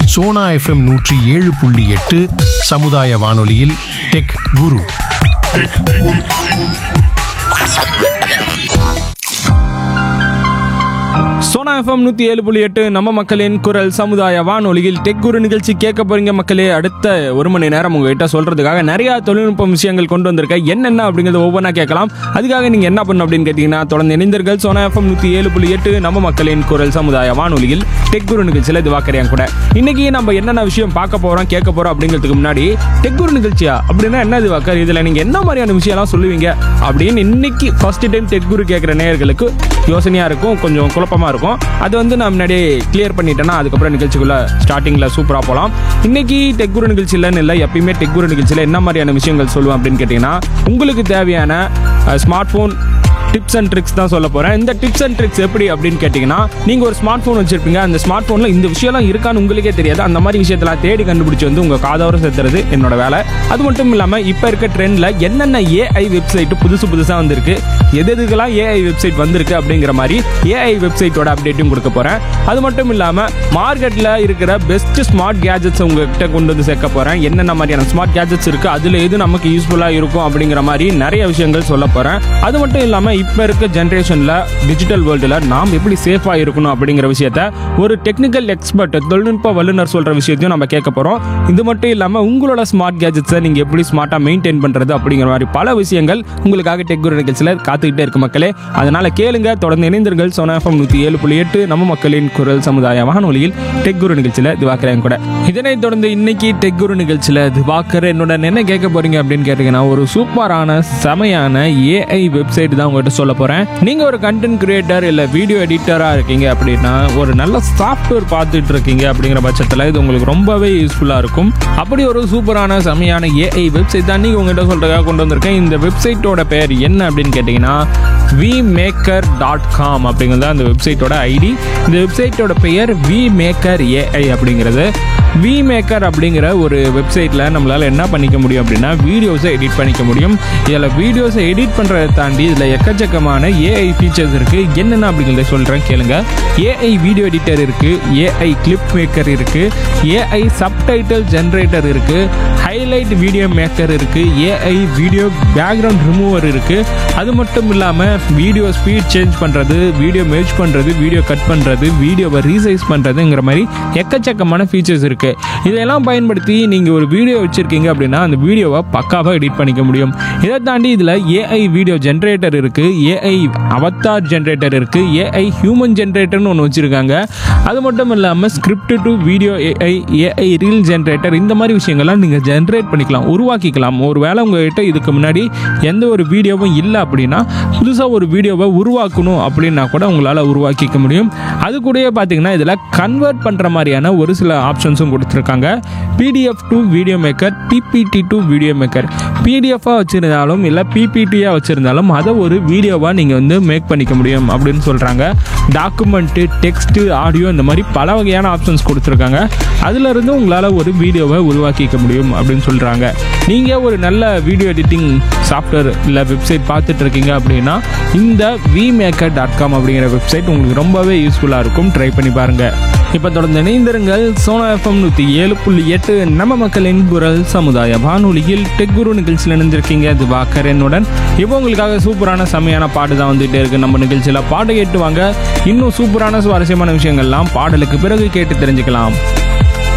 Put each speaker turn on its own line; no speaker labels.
Sona FM நூற்றி ஏழு புள்ளி எட்டு சமுதாய வானொலியில் டெக் குரு
சோனா எஃப்எம் நூற்றி ஏழு புள்ளி எட்டு நம்ம மக்களின் குரல் சமுதாய வானொலியில் டெக் குரு நிகழ்ச்சி கேட்க போறீங்க மக்களே அடுத்த ஒரு மணி நேரம் உங்ககிட்ட சொல்றதுக்காக நிறைய தொழில்நுட்ப விஷயங்கள் கொண்டு வந்திருக்கேன் என்னென்ன அப்படிங்கிறத ஒவ்வொன்றா கேட்கலாம் அதுக்காக நீங்க என்ன பண்ணணும் அப்படின்னு கேட்டீங்கன்னா தொடர்ந்து இணைந்தர்கள் சோனா எஃப்எம் நூற்றி ஏழு புள்ளி எட்டு நம்ம மக்களின் குரல் சமுதாய வானொலியில் டெக் குரு நிகழ்ச்சியில் இது வாக்கறியாங்க கூட இன்னைக்கு நம்ம என்னென்ன விஷயம் பார்க்க போறோம் கேட்க போறோம் அப்படிங்கிறதுக்கு முன்னாடி டெக் குரு நிகழ்ச்சியா அப்படின்னா என்ன இது வாக்கர் இதுல நீங்க என்ன மாதிரியான விஷயம்லாம் சொல்லுவீங்க அப்படின்னு இன்னைக்கு ஃபர்ஸ்ட் டைம் டெக் குரு கேட்குற நேயர்களுக்கு யோசனையா இருக்கும் கொஞ்சம் குழப்பமா இருக்கும் அது வந்து நான் முன்னாடியே கிளியர் பண்ணிட்டேன்னா அதுக்கப்புறம் நிகழ்ச்சிக்குள்ள ஸ்டார்டிங்ல சூப்பரா போகலாம் இன்னைக்கு டெக் குரு நிகழ்ச்சியிலன்னு இல்லை எப்பயுமே டெக் குரு நிகழ்ச்சியில் என்ன மாதிரியான விஷயங்கள் சொல்லுவேன் அப்படின்னு கேட்டிங்கன்னா உங்களுக்கு தேவையான smart phone tips and tricks தான் சொல்ல போறேன் இந்த டிப்ஸ் அண்ட் ட்ரிக்ஸ் எப்படி அப்படின்னு கேட்டிங்கன்னா நீங்க ஒரு ஸ்மார்ட் ஃபோன் வச்சிருப்பீங்க அந்த ஸ்மார்ட் ஃபோன்ல இந்த விஷயம்லாம் இருக்கான்னு உங்களுக்கே தெரியாது அந்த மாதிரி விஷயத்தெல்லாம் தேடி கண்டுபிடிச்சு வந்து உங்க காதோர சேர்த்துறது என்னோட வேலை அது மட்டும் இல்லாம இப்ப இருக்க ட்ரெண்ட்ல என்னென்ன ஏஐ வெப்சைட் புதுசு புதுசா வந்திருக்கு எது எதுக்கெல்லாம் ஏஐ வெப்சைட் வந்திருக்கு அப்படிங்கிற மாதிரி ஏஐ வெப்சைட்டோட அப்டேட்டும் கொடுக்க போறேன் அது மட்டும் இல்லாம மார்க்கெட்ல இருக்கிற பெஸ்ட் ஸ்மார்ட் கேஜெட்ஸ் உங்ககிட்ட கொண்டு வந்து சேர்க்க போறேன் என்னென்ன மாதிரியான ஸ்மார்ட் கேஜெட்ஸ் இருக்கு அதுல எது நமக்கு யூஸ்ஃபுல்லா இருக்கும் அப்படிங்கிற மாதிரி நிறைய விஷயங்கள் சொல்ல போறேன் அது மட்டும் இல்லாம இப்ப இருக்க ஜென்ரேஷன்ல டிஜிட்டல் வேர்ல்டுல நாம் எப்படி சேஃபா இருக்கணும் அப்படிங்கிற விஷயத்த ஒரு டெக்னிக்கல் எக்ஸ்பர்ட் தொழில்நுட்ப வல்லுநர் சொல்ற விஷயத்தையும் நம்ம கேட்க போறோம் இது மட்டும் இல்லாம உங்களோட ஸ்மார்ட் கேஜெட்ஸை நீங்க எப்படி ஸ்மார்ட்டா மெயின்டைன் பண்றது அப்படிங்கிற மாதிரி பல விஷயங்கள் உங்களுக்காக டெக் குரு நிகழ்ச்சியில காத்துக்கிட்டே இருக்கு மக்களே அதனால கேளுங்க தொடர்ந்து இணைந்தீர்கள் சோனா எஃப்எம் நூத்தி ஏழு புள்ளி எட்டு நம்ம மக்களின் குரல் சமுதாய வானொலியில் டெக் குரு நிகழ்ச்சியில திவாக்கரேன் கூட இதனைத் தொடர்ந்து இன்னைக்கு டெக் குரு நிகழ்ச்சியில திவாக்கர் என்னோட என்ன கேட்க போறீங்க அப்படின்னு கேட்டீங்கன்னா ஒரு சூப்பரான செமையான ஏஐ வெப்சைட் தான் உங்ககிட்ட சொல்ல போறேன் நீங்க ஒரு கண்டென்ட் கிரியேட்டர் இல்ல வீடியோ எடிட்டரா இருக்கீங்க அப்படின்னா ஒரு நல்ல சாஃப்ட்வேர் பார்த்துட்டு இருக்கீங்க அப்படிங்கிற பட்சத்தில் இது உங்களுக்கு ரொம்பவே யூஸ்ஃபுல்லா இருக்கும் அப்படி ஒரு சூப்பரான செமையான ஏஐ வெப்சைட் தான் நீங்க உங்ககிட்ட சொல்றதுக்காக கொண்டு வந்திருக்கேன் இந்த வெப்சைட்டோட பெயர் என்ன அப்படின்னு கேட்டீங்கன்னா வி மேக்கர் டாட் காம் அப்படிங்கிறது அந்த வெப்சைட்டோட ஐடி இந்த வெப்சைட்டோட பெயர் வி மேக்கர் ஏஐ அப்படிங்கிறது வி மேக்கர் அப்படிங்கிற ஒரு வெப்சைட்டில் நம்மளால் என்ன பண்ணிக்க முடியும் அப்படின்னா வீடியோஸை எடிட் பண்ணிக்க முடியும் இதில் வீடியோஸை எடிட் பண்ணுறதை தாண்டி இதில் எக்கச்சக்கமான ஏஐ ஃபீச்சர்ஸ் இருக்குது என்னென்ன அப்படிங்கிறத சொல்கிறேன் கேளுங்க ஏஐ வீடியோ எடிட்டர் இருக்குது ஏஐ கிளிப் மேக்கர் இருக்குது ஏஐ சப்டைட்டில் ஜென்ரேட்டர் இருக்குது ஹைலைட் வீடியோ மேக்கர் இருக்குது ஏஐ வீடியோ பேக்ரவுண்ட் ரிமூவர் இருக்குது அது மட்டும் இல்லாமல் வீடியோ ஸ்பீட் சேஞ்ச் பண்ணுறது வீடியோ மேட்ச் பண்ணுறது வீடியோ கட் பண்ணுறது வீடியோவை ரீசைஸ் பண்ணுறதுங்கிற மாதிரி எக்கச்சக்கமான ஃபீச்சர்ஸ் இருக்குது இதெல்லாம் பயன்படுத்தி நீங்கள் ஒரு வீடியோ வச்சுருக்கீங்க அப்படின்னா அந்த வீடியோவை பக்காவாக எடிட் பண்ணிக்க முடியும் இதை தாண்டி இதில் ஏஐ வீடியோ ஜென்ரேட்டர் இருக்குது ஏஐ அவத்தார் ஜென்ரேட்டர் இருக்குது ஏஐ ஹியூமன் ஜென்ரேட்டர்னு ஒன்று வச்சுருக்காங்க அது மட்டும் இல்லாமல் script to video AI AI reel generator இந்த மாதிரி விஷயங்கள்லாம் நீங்கள் ஜென்ரேட் பண்ணிக்கலாம் உருவாக்கிக்கலாம் ஒரு வேளை உங்ககிட்ட இதுக்கு முன்னாடி எந்த ஒரு வீடியோவும் இல்லை அப்படின்னா புதுசாக ஒரு வீடியோவை உருவாக்கணும் அப்படின்னா கூட உங்களால் உருவாக்கிக்க முடியும் அது கூடயே பார்த்தீங்கன்னா இதில் கன்வெர்ட் பண்ணுற மாதிரியான ஒரு சில ஆப்ஷன்ஸும் கொடுத்துருக்காங்க PDF to video maker PPT to video maker பிடிஎஃபாக வச்சுருந்தாலும் இல்லை பிபிடியாக வச்சுருந்தாலும் அதை ஒரு வீடியோவாக நீங்கள் வந்து மேக் பண்ணிக்க முடியும் அப்படின்னு சொல்கிறாங்க டாக்குமெண்ட்டு டெக்ஸ்ட்டு ஆடியோ இந்த மாதிரி பல வகையான ஆப்ஷன்ஸ் கொடுத்துருக்காங்க அதிலிருந்து உங்களால் ஒரு வீடியோவை உருவாக்கிக்க முடியும் அப்படின்னு சொல்கிறாங்க நீங்கள் ஒரு நல்ல வீடியோ எடிட்டிங் சாஃப்ட்வேர் இல்லை வெப்சைட் பார்த்துட்டு இருக்கீங்க அப்படின்னா இந்த விமேக்கர் டாட் காம் அப்படிங்கிற வெப்சைட் உங்களுக்கு ரொம்பவே யூஸ்ஃபுல்லாக இருக்கும் ட்ரை பண்ணி பாருங்கள் இப்போ தொடர்ந்து இணைந்திருங்கள் சோனா எஃப்எம் நூற்றி ஏழு புள்ளி எட்டு நம்ம மக்களின் குரல் சமுதாய வானொலியில் டெக் குரு நிகழ்ச்சியில் இணைந்திருக்கீங்க திவாகர் என்னுடன் இப்போ உங்களுக்காக சூப்பரான செமையான பாட்டு தான் வந்துகிட்டே இருக்கு நம்ம நிகழ்ச்சியில் பாட்டு கேட்டு வாங்க இன்னும் சூப்பரான சுவாரஸ்யமான விஷயங்கள்லாம் பாடலுக்கு பிறகு கேட்டு தெரிஞ்சுக்கலாம்